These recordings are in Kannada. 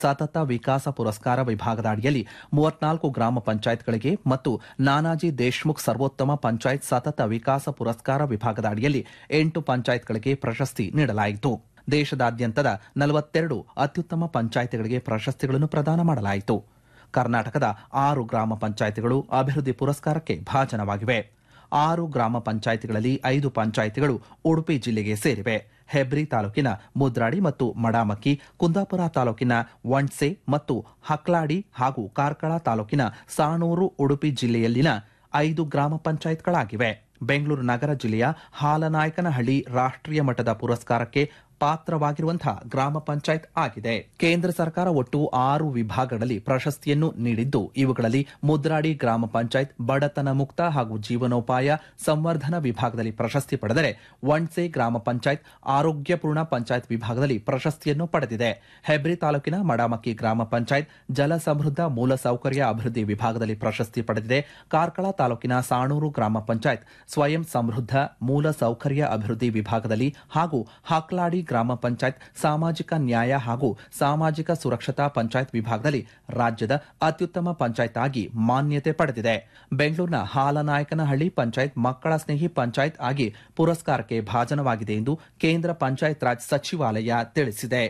ಸತತ ವಿಕಾಸ ಪುರಸ್ಕಾರ ವಿಭಾಗದ ಅಡಿಯಲ್ಲಿ ಮೂವತ್ನಾಲ್ಕು ಗ್ರಾಮ ಪಂಚಾಯತ್ಗಳಿಗೆ ಮತ್ತು ನಾನಾಜಿ ದೇಶ್ಮುಖ್ ಸರ್ವೋತ್ತಮ ಪಂಚಾಯತ್ ಸತತ ವಿಕಾಸ ಪುರಸ್ಕಾರ ವಿಭಾಗದ ಅಡಿಯಲ್ಲಿ ಎಂಟು ಪಂಚಾಯತ್ಗಳಿಗೆ ಪ್ರಶಸ್ತಿ ನೀಡಲಾಯಿತು ದೇಶದಾದ್ಯಂತದ ನಲವತ್ತೆರಡು ಅತ್ಯುತ್ತಮ ಪಂಚಾಯಿತಿಗಳಿಗೆ ಪ್ರಶಸ್ತಿಗಳನ್ನು ಪ್ರದಾನ ಮಾಡಲಾಯಿತು ಕರ್ನಾಟಕದ ಆರು ಗ್ರಾಮ ಪಂಚಾಯಿತಿಗಳು ಅಭಿವೃದ್ಧಿ ಪುರಸ್ಕಾರಕ್ಕೆ ಭಾಜನವಾಗಿವೆ ಆರು ಗ್ರಾಮ ಪಂಚಾಯಿತಿಗಳಲ್ಲಿ ಐದು ಪಂಚಾಯಿತಿಗಳು ಉಡುಪಿ ಜಿಲ್ಲೆಗೆ ಸೇರಿವೆ ಹೆಬ್ರಿ ತಾಲೂಕಿನ ಮುದ್ರಾಡಿ ಮತ್ತು ಮಡಾಮಕ್ಕಿ ಕುಂದಾಪುರ ತಾಲೂಕಿನ ವಂಡ್ಸೆ ಮತ್ತು ಹಕ್ಲಾಡಿ ಹಾಗೂ ಕಾರ್ಕಳ ತಾಲೂಕಿನ ಸಾಣೂರು ಉಡುಪಿ ಜಿಲ್ಲೆಯಲ್ಲಿನ ಐದು ಗ್ರಾಮ ಪಂಚಾಯತ್ಗಳಾಗಿವೆ ಬೆಂಗಳೂರು ನಗರ ಜಿಲ್ಲೆಯ ಹಾಲನಾಯಕನಹಳ್ಳಿ ರಾಷ್ಟ್ರೀಯ ಮಟ್ಟದ ಪುರಸ್ಕಾರಕ್ಕೆ ಪಾತ್ರವಾಗಿರುವಂತಹ ಗ್ರಾಮ ಪಂಚಾಯತ್ ಆಗಿದೆ ಕೇಂದ್ರ ಸರ್ಕಾರ ಒಟ್ಟು ಆರು ವಿಭಾಗಗಳಲ್ಲಿ ಪ್ರಶಸ್ತಿಯನ್ನು ನೀಡಿದ್ದು ಇವುಗಳಲ್ಲಿ ಮುದ್ರಾಡಿ ಗ್ರಾಮ ಪಂಚಾಯತ್ ಬಡತನ ಮುಕ್ತ ಹಾಗೂ ಜೀವನೋಪಾಯ ಸಂವರ್ಧನ ವಿಭಾಗದಲ್ಲಿ ಪ್ರಶಸ್ತಿ ಪಡೆದರೆ ವಣ್ಸೆ ಗ್ರಾಮ ಪಂಚಾಯತ್ ಆರೋಗ್ಯಪೂರ್ಣ ಪಂಚಾಯತ್ ವಿಭಾಗದಲ್ಲಿ ಪ್ರಶಸ್ತಿಯನ್ನು ಪಡೆದಿದೆ ಹೆಬ್ರಿ ತಾಲೂಕಿನ ಮಡಾಮಕ್ಕಿ ಗ್ರಾಮ ಪಂಚಾಯತ್ ಜಲ ಸಮೃದ್ಧ ಮೂಲಸೌಕರ್ಯ ಅಭಿವೃದ್ಧಿ ವಿಭಾಗದಲ್ಲಿ ಪ್ರಶಸ್ತಿ ಪಡೆದಿದೆ ಕಾರ್ಕಳ ತಾಲೂಕಿನ ಸಾಣೂರು ಗ್ರಾಮ ಪಂಚಾಯತ್ ಸ್ವಯಂ ಸಮೃದ್ಧ ಮೂಲ ಸೌಕರ್ಯ ಅಭಿವೃದ್ಧಿ ವಿಭಾಗದಲ್ಲಿ ಹಾಗೂ ಹಾಕ್ಲಾಡಿ ಗ್ರಾಮ ಪಂಚಾಯತ್ ಸಾಮಾಜಿಕ ನ್ಯಾಯ ಹಾಗೂ ಸಾಮಾಜಿಕ ಸುರಕ್ಷತಾ ಪಂಚಾಯತ್ ವಿಭಾಗದಲ್ಲಿ ರಾಜ್ಯದ ಅತ್ಯುತ್ತಮ ಪಂಚಾಯತ್ ಆಗಿ ಮಾನ್ಯತೆ ಪಡೆದಿದೆ ಬೆಂಗಳೂರಿನ ಹಾಲನಾಯಕನಹಳ್ಳಿ ಪಂಚಾಯತ್ ಮಕ್ಕಳ ಸ್ನೇಹಿ ಪಂಚಾಯತ್ ಆಗಿ ಪುರಸ್ಕಾರಕ್ಕೆ ಭಾಜನವಾಗಿದೆ ಎಂದು ಕೇಂದ್ರ ಪಂಚಾಯತ್ ರಾಜ್ ಸಚಿವಾಲಯ ತಿಳಿಸಿದೆ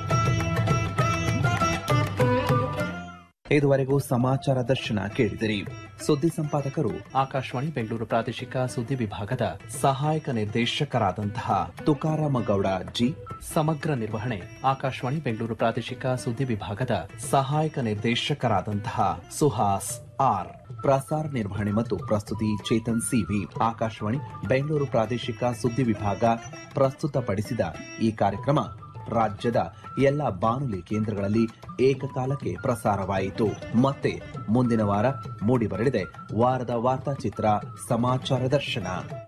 ಇದುವರೆಗೂ ಸಮಾಚಾರ ದರ್ಶನ ಕೇಳಿದಿರಿ ಸುದ್ದಿ ಸಂಪಾದಕರು ಆಕಾಶವಾಣಿ ಬೆಂಗಳೂರು ಪ್ರಾದೇಶಿಕ ಸುದ್ದಿ ವಿಭಾಗದ ಸಹಾಯಕ ನಿರ್ದೇಶಕರಾದಂತಹ ತುಕಾರಾಮ ಗೌಡ ಜಿ ಸಮಗ್ರ ನಿರ್ವಹಣೆ ಆಕಾಶವಾಣಿ ಬೆಂಗಳೂರು ಪ್ರಾದೇಶಿಕ ಸುದ್ದಿ ವಿಭಾಗದ ಸಹಾಯಕ ನಿರ್ದೇಶಕರಾದಂತಹ ಸುಹಾಸ್ ಆರ್ ಪ್ರಸಾರ ನಿರ್ವಹಣೆ ಮತ್ತು ಪ್ರಸ್ತುತಿ ಚೇತನ್ ಸಿವಿ ಆಕಾಶವಾಣಿ ಬೆಂಗಳೂರು ಪ್ರಾದೇಶಿಕ ಸುದ್ದಿ ವಿಭಾಗ ಪ್ರಸ್ತುತಪಡಿಸಿದ ಈ ಕಾರ್ಯಕ್ರಮ ರಾಜ್ಯದ ಎಲ್ಲ ಬಾನುಲಿ ಕೇಂದ್ರಗಳಲ್ಲಿ ಏಕಕಾಲಕ್ಕೆ ಪ್ರಸಾರವಾಯಿತು ಮತ್ತೆ ಮುಂದಿನ ವಾರ ಮೂಡಿಬರಲಿದೆ ವಾರದ ವಾರ್ತಾಚಿತ್ರ ಸಮಾಚಾರ ದರ್ಶನ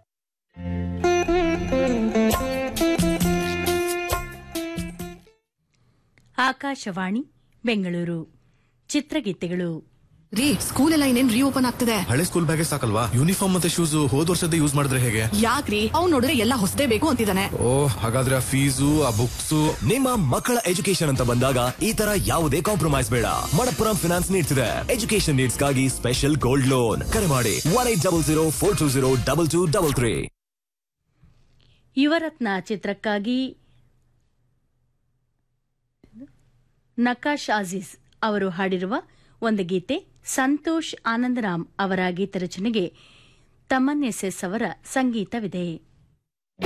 ಆಕಾಶವಾಣಿ ಬೆಂಗಳೂರು ಚಿತ್ರಗೀತೆಗಳು ರೀ ಸ್ಕೂಲ್ ಎಲ್ಲ ಇನ್ನೇನ್ ರೀಓಪನ್ ಆಗ್ತಿದೆ ಹಳೆ ಸ್ಕೂಲ್ ಬ್ಯಾಗೇ ಸಾಕಲ್ವಾ ಯೂನಿಫಾರ್ಮ್ ಮತ್ತೆ ಶೂಸ್ ಹೋದ್ ವರ್ಷದ ಯೂಸ್ ಮಾಡಿದ್ರೆ ಹೇಗೆ ಯಾಕ್ರಿ ಅವ್ನ್ ನೋಡಿದ್ರೆ ಎಲ್ಲ ಹೊಸದೇ ಬೇಕು ಅಂತಿದ್ದಾನೆ ಓ ಹಾಗಾದ್ರೆ ಆ ಫೀಸು ಆ ಬುಕ್ಸ್ ನಿಮ್ಮ ಮಕ್ಕಳ ಎಜುಕೇಶನ್ ಅಂತ ಬಂದಾಗ ಈ ತರ ಯಾವುದೇ ಕಾಂಪ್ರಮೈಸ್ ಬೇಡ ಮಣಪ್ಪುರಂ ಫಿನಾನ್ಸ್ ನೀಡ್ಸ್ ಇದೆ ಎಜುಕೇಶನ್ ನೀಡ್ಸ್ ಗಾಗಿ ಸ್ಪೆಷಲ್ ಗೋಲ್ಡ್ ಲೋನ್ ಕರೆ ಮಾಡಿ one eight double zero four two zero double two double three Yuvarathna ಚಿತ್ರಕ್ಕಾಗಿ ನಕಾಶ್ ಆಜೀಜ್ ಅವರು ಹಾಡಿರುವ ಒಂದು ಗೀತೆ ಸಂತೋಷ್ ಆನಂದರಾಮ್ ಅವರ ಗೀತರಚನೆಗೆ ತಮನ್ ಎಸ್ ಎಸ್ ಅವರ ಸಂಗೀತವಿದೆ